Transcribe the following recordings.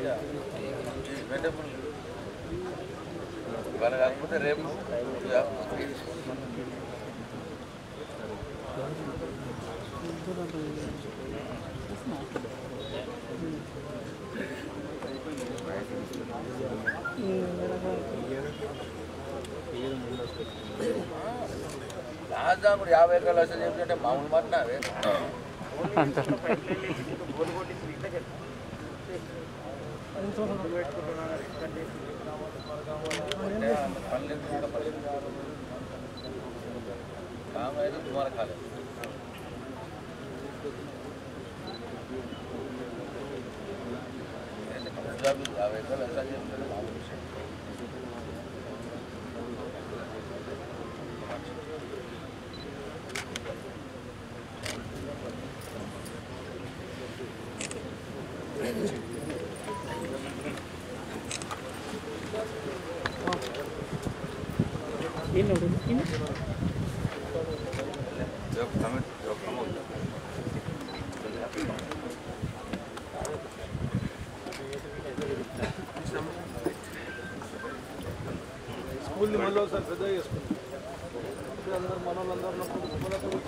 ఇవాళ కాకపోతే రేపు ఇక రాజధాని యాభై ఎకరాలు అసలు చెప్తుంటే మామూలు మాట అవే పల్లె పల్లె काम है तो तुम्हारा खा ले ऐसे कब्जा भी आवे कल ऐसा नहीं होता मालूम से जब हमें जब हम స్కూల్ని మళ్ళీ ఒకసారి పెద్ద చేసుకుంటాం అందరూ మన వాళ్ళందరూ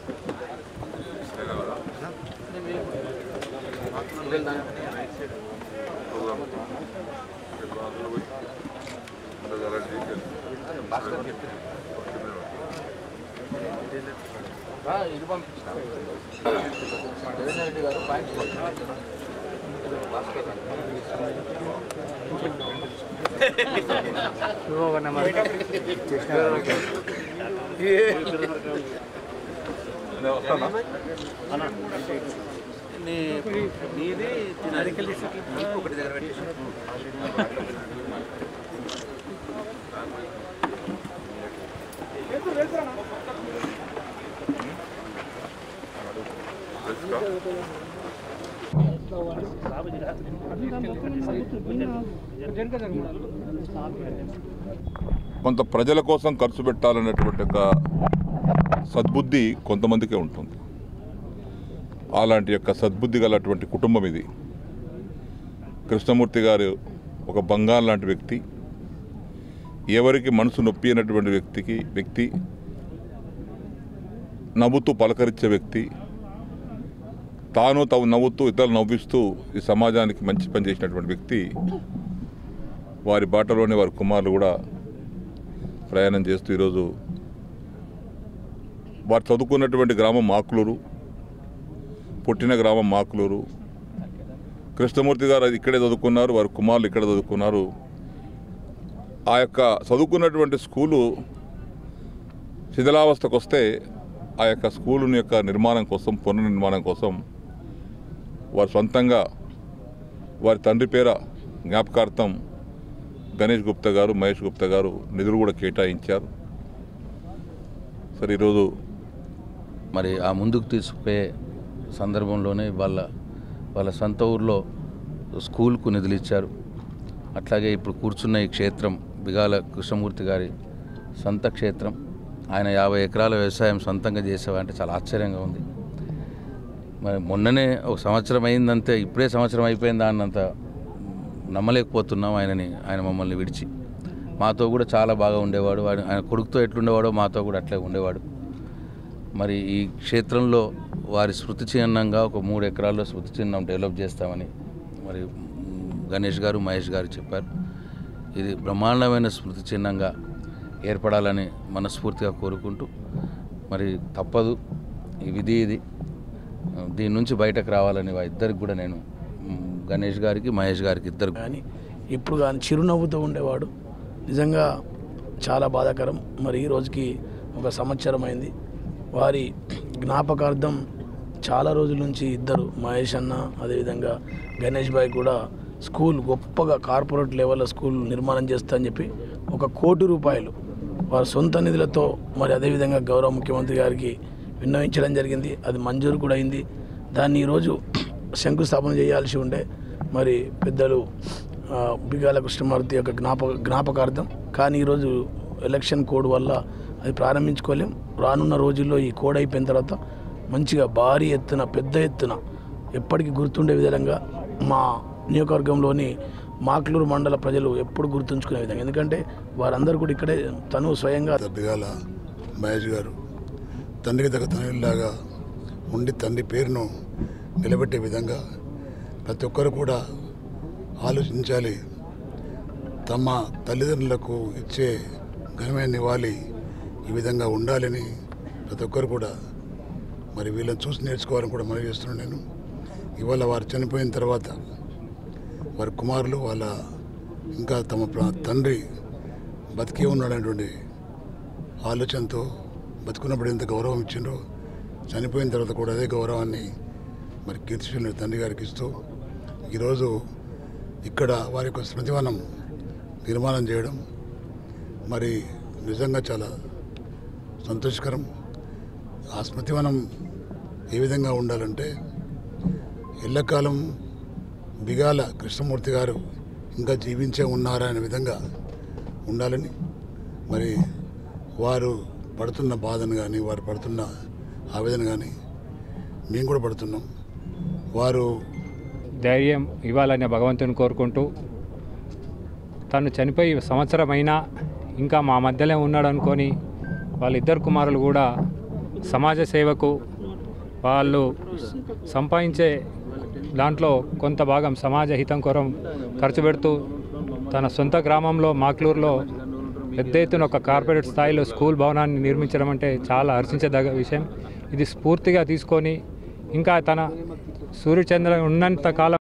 ఇది పంపించిన జగన్ రెడ్డి గారు పాయింట్ నీది ఒకటి దగ్గర పెట్టేసి కొంత ప్రజల కోసం ఖర్చు పెట్టాలనేటువంటి ఒక సద్బుద్ధి కొంతమందికే ఉంటుంది అలాంటి యొక్క సద్బుద్ధి గలటువంటి కుటుంబం ఇది కృష్ణమూర్తి గారు ఒక బంగారు లాంటి వ్యక్తి ఎవరికి మనసు నొప్పి అయినటువంటి వ్యక్తికి వ్యక్తి నవ్వుతూ పలకరించే వ్యక్తి తాను తాను నవ్వుతూ ఇతరులు నవ్విస్తూ ఈ సమాజానికి మంచి పని చేసినటువంటి వ్యక్తి వారి బాటలోనే వారి కుమారులు కూడా ప్రయాణం చేస్తూ ఈరోజు వారు చదువుకున్నటువంటి గ్రామం మాకులూరు పుట్టిన గ్రామం మాకులూరు కృష్ణమూర్తి గారు అది ఇక్కడే చదువుకున్నారు వారి కుమారులు ఇక్కడ చదువుకున్నారు ఆ యొక్క చదువుకున్నటువంటి స్కూలు శిథిలావస్థకు వస్తే ఆ యొక్క స్కూలు యొక్క నిర్మాణం కోసం పునర్నిర్మాణం కోసం వారు సొంతంగా వారి తండ్రి పేర జ్ఞాపకార్థం గణేష్ గుప్తా గారు మహేష్ గుప్తా గారు నిధులు కూడా కేటాయించారు సరే ఈరోజు మరి ఆ ముందుకు తీసుకుపోయే సందర్భంలోనే వాళ్ళ వాళ్ళ సొంత ఊర్లో స్కూల్కు నిధులు ఇచ్చారు అట్లాగే ఇప్పుడు కూర్చున్న ఈ క్షేత్రం బిగాల కృష్ణమూర్తి గారి సొంత క్షేత్రం ఆయన యాభై ఎకరాల వ్యవసాయం సొంతంగా చేసేవారంటే చాలా ఆశ్చర్యంగా ఉంది మరి మొన్ననే ఒక సంవత్సరం అయిందంతే ఇప్పుడే సంవత్సరం అయిపోయిందా అన్నంత నమ్మలేకపోతున్నాం ఆయనని ఆయన మమ్మల్ని విడిచి మాతో కూడా చాలా బాగా ఉండేవాడు వాడు ఆయన కొడుకుతో ఎట్లుండేవాడో మాతో కూడా అట్లే ఉండేవాడు మరి ఈ క్షేత్రంలో వారి స్మృతి చిహ్నంగా ఒక మూడు ఎకరాల్లో స్మృతి చిహ్నం డెవలప్ చేస్తామని మరి మ్, గణేష్ గారు మహేష్ గారు చెప్పారు ఇది బ్రహ్మాండమైన స్మృతి చిహ్నంగా ఏర్పడాలని మనస్ఫూర్తిగా కోరుకుంటూ మరి తప్పదు ఈ విధి ఇది దీని నుంచి బయటకు రావాలని వా ఇద్దరికి కూడా నేను మ్, గణేష్ గారికి మహేష్ గారికి ఇద్దరు కానీ ఇప్పుడు కానీ చిరునవ్వుతో ఉండేవాడు నిజంగా చాలా బాధాకరం మరి ఈ రోజుకి ఒక సంవత్సరం అయింది వారి జ్ఞాపకార్థం చాలా రోజుల నుంచి ఇద్దరు మహేష్ అన్న అదేవిధంగా గణేష్ భాయ్ కూడా స్కూల్ గొప్పగా కార్పొరేట్ లెవెల్లో స్కూల్ నిర్మాణం చేస్తా అని చెప్పి ఒక కోటి రూపాయలు వారి సొంత నిధులతో మరి అదేవిధంగా గౌరవ ముఖ్యమంత్రి గారికి విన్నవించడం జరిగింది అది మంజూరు కూడా అయింది దాన్ని ఈరోజు శంకుస్థాపన చేయాల్సి ఉండే మరి పెద్దలు ఆ, బిగాల కృష్ణమూర్తి యొక్క జ్ఞాపక జ్ఞాపకార్థం కానీ ఈరోజు ఎలక్షన్ కోడ్ వల్ల అది ప్రారంభించుకోలేం రానున్న రోజుల్లో ఈ కోడ్ అయిపోయిన తర్వాత మంచిగా భారీ ఎత్తున పెద్ద ఎత్తున ఎప్పటికీ గుర్తుండే విధంగా మా నియోజకవర్గంలోని మాక్లూరు మండల ప్రజలు ఎప్పుడు గుర్తుంచుకునే విధంగా ఎందుకంటే వారందరూ కూడా ఇక్కడే తను స్వయంగా బిగాల మహేష్ గారు తండ్రికి తగ్గ తండ్రిలాగా ఉండి తండ్రి పేరును నిలబెట్టే విధంగా ప్రతి ఒక్కరు కూడా ఆలోచించాలి తమ తల్లిదండ్రులకు ఇచ్చే ఘనమైన నివాళి ఈ విధంగా ఉండాలని ప్రతి ఒక్కరు కూడా మరి వీళ్ళని చూసి నేర్చుకోవాలని కూడా మనవి చేస్తున్నాను నేను ఇవాళ వారు చనిపోయిన తర్వాత వారి కుమారులు వాళ్ళ ఇంకా తమ ప్ర- తండ్రి బతికే ఉన్నాడనేటువంటి ఆలోచనతో బతుకున్నప్పుడు ఎంత గౌరవం ఇచ్చిండ్రో చనిపోయిన తర్వాత కూడా అదే గౌరవాన్ని మరి కీర్తిశీలుడు తండ్రి గారికి ఇస్తూ ఈరోజు ఇక్కడ వారి యొక్క స్మృతివనం నిర్మాణం చేయడం మరి నిజంగా చాలా సంతోషకరం ఆ స్మృతివనం ఏ విధంగా ఉండాలంటే ఎల్లకాలం బిగాల కృష్ణమూర్తి గారు ఇంకా జీవించే ఉన్నారా అనే విధంగా ఉండాలని మరి వారు పడుతున్న బాధను కానీ వారు పడుతున్న ఆవేదన కానీ మేము కూడా పడుతున్నాం వారు ధైర్యం ఇవ్వాలని భగవంతుని కోరుకుంటూ తను చనిపోయి సంవత్సరం అయినా ఇంకా మా మధ్యలో ఉన్నాడు అనుకొని వాళ్ళిద్దరు కుమారులు కూడా సమాజ సేవకు వాళ్ళు సంపాదించే దాంట్లో కొంత భాగం సమాజ హితం కొరం ఖర్చు పెడుతూ తన సొంత గ్రామంలో మాక్లూరులో పెద్ద ఎత్తున ఒక కార్పొరేట్ స్థాయిలో స్కూల్ భవనాన్ని నిర్మించడం అంటే చాలా హర్షించదగ్గ విషయం ఇది స్ఫూర్తిగా తీసుకొని ఇంకా తన సూర్యచంద్ర ఉన్నంత కాలం